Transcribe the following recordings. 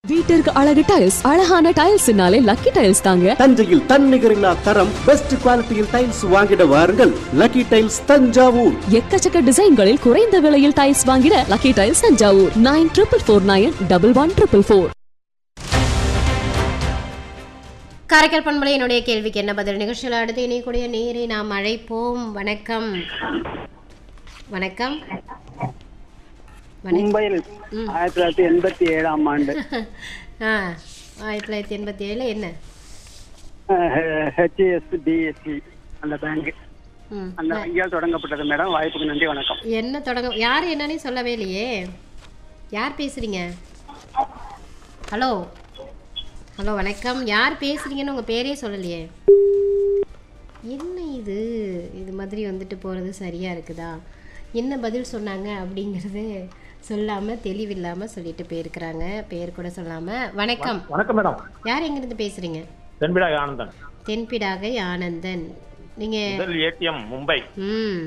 வீட்டிற்கு அழகு டைல்ஸ் அழகான டைல்ஸ்னாலே லக்கி டைல்ஸ் தாங்க தஞ்சையில் தன்னிகரில்லா தரம் பெஸ்ட் குவாலிட்டியில் டைல்ஸ் வாங்கிட வாருங்கள் லக்கி டைல்ஸ் தஞ்சாவூர் எக்கச்சக்க டிசைன்களில் குறைந்த விலையில் டைல்ஸ் வாங்கிட lucky tiles Thanjavur nine triple four nine double one triple four Karaikal பண்பலை என்னுடைய கேள்விக்கு என்ன பதில் நிகழ்ச்சியில் அடுத்து இணையக்கூடிய நேரை நாம் அழைப்போம் வணக்கம் வணக்கம் வணக்கம் மும்பையில் ஆயிரத்தி தொள்ளாயிரத்தி எண்பத்தி ஏழாம் ஆண்டு ஆ ஆயிரத்தி தொள்ளாயிரத்தி எண்பத்தி ஏழில் என்ன ஹெச்எஸ்டிஎஸ்சி அந்த பேங்க் ம் அந்த வங்கியால் தொடங்கப்பட்டது மேடம் வாய்ப்புக்கு நன்றி வணக்கம் என்ன தொடங்க யார் என்னன்னு சொல்லவே இல்லையே யார் பேசுறீங்க ஹலோ ஹலோ வணக்கம் யார் பேசுறீங்கன்னு உங்கள் பேரே சொல்லலையே என்ன இது இது மாதிரி வந்துட்டு போகிறது சரியாக இருக்குதா என்ன பதில் சொன்னாங்க அப்படிங்கிறது சொல்லாமல் தெளிவில்லாமல் சொல்லிட்டு போயிருக்கிறாங்க பேர் கூட சொல்லாமல் வணக்கம் வணக்கம் மேடம் யார் எங்கேருந்து பேசுகிறீங்க தென்பிடா ஆனந்தன் தென்பிடாகை ஆனந்தன் நீங்கள் முதல் ஏடிஎம் மும்பை ம்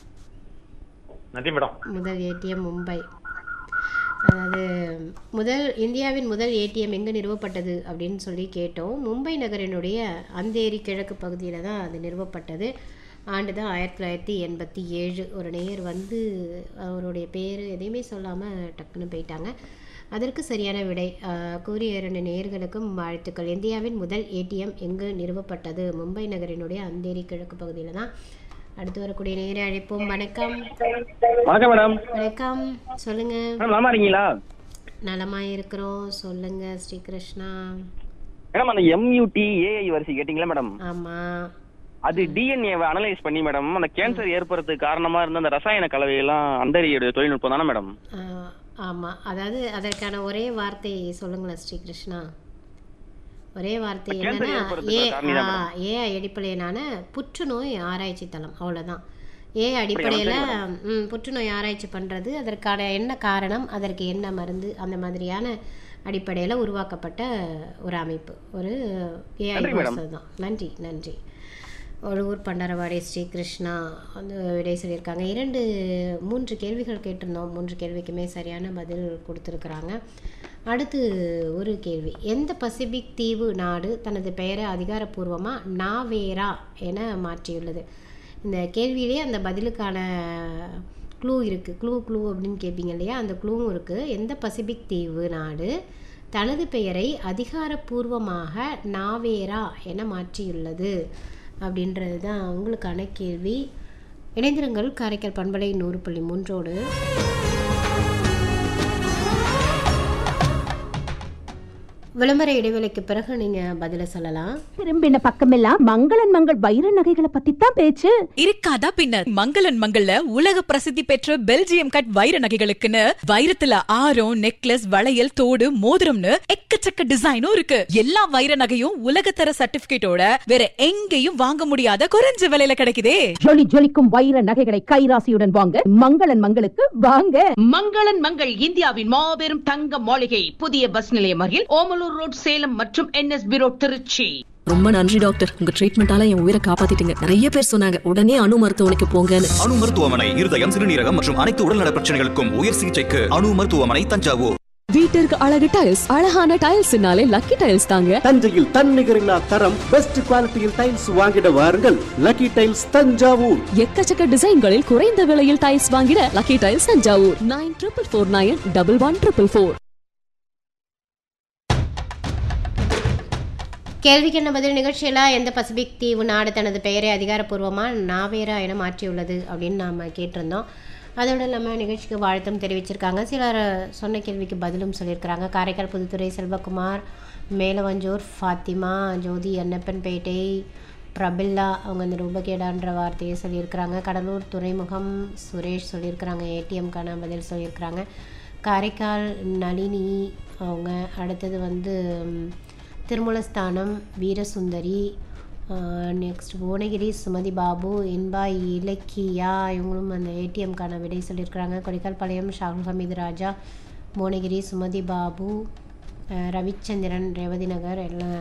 நன்றி மேடம் முதல் ஏடிஎம் மும்பை அதாவது முதல் இந்தியாவின் முதல் ஏடிஎம் எங்கே நிறுவப்பட்டது அப்படின்னு சொல்லி கேட்டோம் மும்பை நகரினுடைய அந்தேரி கிழக்கு பகுதியில் தான் அது நிறுவப்பட்டது ஆண்டு தான் ஆயிரத்தி தொள்ளாயிரத்தி எண்பத்தி ஏழு ஒரு நேயர் வந்து அவருடைய பேர் எதையுமே சொல்லாமல் டக்குன்னு போயிட்டாங்க அதற்கு சரியான விடை அஹ், கூறிய இரண்டு நேயர்களுக்கும் வாழ்த்துக்கள் இந்தியாவின் முதல் ஏடிஎம் எங்கு நிறுவப்பட்டது மும்பை நகரினுடைய அந்தேரி கிழக்கு பகுதியில் தான் அடுத்து வரக்கூடிய நேரை அழைப்போம் வணக்கம் வணக்கம் மேடம் வணக்கம் சொல்லுங்க மேடம் நலமா இருக்கீங்களா நலமா இருக்கிறோம் சொல்லுங்க ஸ்ரீகிருஷ்ணா மேடம் அந்த எம்யூடி ஏஐ வரிசை கேட்டிங்களா மேடம் ஆமா அது டிஎன்ஏவை அனலைஸ் பண்ணி மேடம் அந்த கேன்சர் ஏற்படுறதுக்கு காரணமா இருந்த அந்த ரசாயன கலவையெல்லாம் அந்தரியோட தொழில்நுட்பம் தானே மேடம் ஆஹ், ஆமா அதாவது அதற்கான ஒரே வார்த்தை சொல்லுங்களேன் ஸ்ரீகிருஷ்ணா ஒரே வார்த்தை கேன்சர் என்னன்னா ஏற்படுறதுக்கு ஏ காரணம் தான் ஆ, ஏ அடிப்படையிலான புற்றுநோய் ஆராய்ச்சி தளம் அவ்வளவுதான் ஏ அடிப்படையில் ம் புற்றுநோய் ஆராய்ச்சி பண்ணுறது அதற்கான என்ன காரணம் அதற்கு என்ன மருந்து அந்த மாதிரியான அடிப்படையில் உருவாக்கப்பட்ட ஒரு அமைப்பு ஒரு ஏஐ நன்றி, மேடம். தான் நன்றி நன்றி ஒழுவூர் பண்டரவாடி ஸ்ரீகிருஷ்ணா வந்து விடை சொல்லியிருக்காங்க இரண்டு மூன்று கேள்விகள் கேட்டிருந்தோம் மூன்று கேள்விக்குமே சரியான பதில் கொடுத்துருக்குறாங்க அடுத்து ஒரு கேள்வி எந்த பசிபிக் தீவு நாடு தனது பெயரை அதிகாரப்பூர்வமாக நாவேரா என மாற்றியுள்ளது இந்த கேள்வியிலே அந்த பதிலுக்கான க்ளூ இருக்குது க்ளூ க்ளூ அப்படின்னு கேட்பீங்க இல்லையா அந்த க்ளூவும் இருக்குது எந்த பசிபிக் தீவு நாடு தனது பெயரை அதிகாரப்பூர்வமாக நாவேரா என மாற்றியுள்ளது அப்படின்றது தான் உங்களுக்கான கேள்வி இணைந்திருங்கள் காரைக்கால் பண்பலை நூறு புள்ளி மூன்றோடு விளம்பர இடைவேளைக்கு பிறகு நீங்கள் பதிலை சொல்லலாம் திரும்பின பக்கமெல்லாம் மங்களன் மங்கள் வைர நகைகளை பத்தி தான் பேச்சு இருக்காதா பின்ன மங்களன் மங்கள்ல உலக பிரசித்தி பெற்ற பெல்ஜியம் கட் வைர நகைகளுக்குன்னு வைரத்துல ஆரம் நெக்லஸ் வளையல் தோடு மோதிரம்னு எக்கச்சக்க டிசைனும் இருக்கு எல்லா வைர நகையும் உலகத்தர சர்டிபிகேட்டோட வேற எங்கேயும் வாங்க முடியாத குறைஞ்ச விலையில கிடைக்குதே ஜொலி ஜொலிக்கும் வைர நகைகளை கைராசியுடன் வாங்க மங்களன் மங்களுக்கு வாங்க மங்களன் மங்கள் இந்தியாவின் மாபெரும் தங்க மாளிகை புதிய பஸ் நிலையம் அருகில் ஓமலூர் ரோட் சேலம் மற்றும் என்எஸ்பி ரோட் திருச்சி ரொம்ப நன்றி டாக்டர் உங்க ட்ரீட்மெண்டால என் உயிரை காப்பாத்திட்டீங்க நிறைய பேர் சொன்னாங்க உடனே அணு மருத்துவமனைக்கு போங்கன்னு அணு மருத்துவமனை இருதயம் சிறுநீரகம் மற்றும் அனைத்து உடல்நல பிரச்சனைகளுக்கும் உயர் சிகிச்சைக்கு அணு மருத்துவமனை தஞ்சாவூர் வீட்டிற்கு அழகு டைல்ஸ் அழகான டைல்ஸ்னாலே லக்கி டைல்ஸ் தாங்க தஞ்சையில் தன்னிகரில்லா தரம் பெஸ்ட் குவாலிட்டியில் டைல்ஸ் வாங்கிட வாருங்கள் லக்கி டைல்ஸ் தஞ்சாவூர் எக்கச்சக்க டிசைன்களில் குறைந்த விலையில் டைல்ஸ் வாங்கிட lucky tiles Thanjavur nine triple four nine double one triple four கேள்விக்கு என்ன பதில் நிகழ்ச்சியில் எந்த பசிபிக் தீவு நாடு தனது பெயரை அதிகாரப்பூர்வமாக நாவேரா என மாற்றியுள்ளது அப்படின்னு நாம் கேட்டிருந்தோம் அதோடு இல்லாமல் நிகழ்ச்சிக்கு வாழ்த்தும் தெரிவிச்சிருக்காங்க சிலர் சொன்ன கேள்விக்கு பதிலும் சொல்லியிருக்கிறாங்க காரைக்கால் புதுத்துறை செல்வகுமார் மேலவஞ்சூர் ஃபாத்திமா ஜோதி அன்னப்பன்பேட்டை பிரபில்லா அவங்க இந்த ரூபகேடான்ற வார்த்தையை சொல்லியிருக்கிறாங்க கடலூர் துறைமுகம் சுரேஷ் சொல்லியிருக்கிறாங்க ஏடிஎம்க்கான பதில் சொல்லியிருக்கிறாங்க காரைக்கால் நளினி அவங்க அடுத்தது வந்து ம், திருமூலஸ்தானம் வீரசுந்தரி நெக்ஸ்ட் புவனகிரி சுமதி பாபு இன்பா இலக்கியா இவங்களும் அந்த ஏடிஎம்க்கான விடை சொல்லியிருக்கிறாங்க கொடிக்கால்பாளையம் ஷாகுல் ஹமீது ராஜா புவனகிரி சுமதி பாபு அஹ், ரவிச்சந்திரன் ரேவதி நகர் எல்லாம்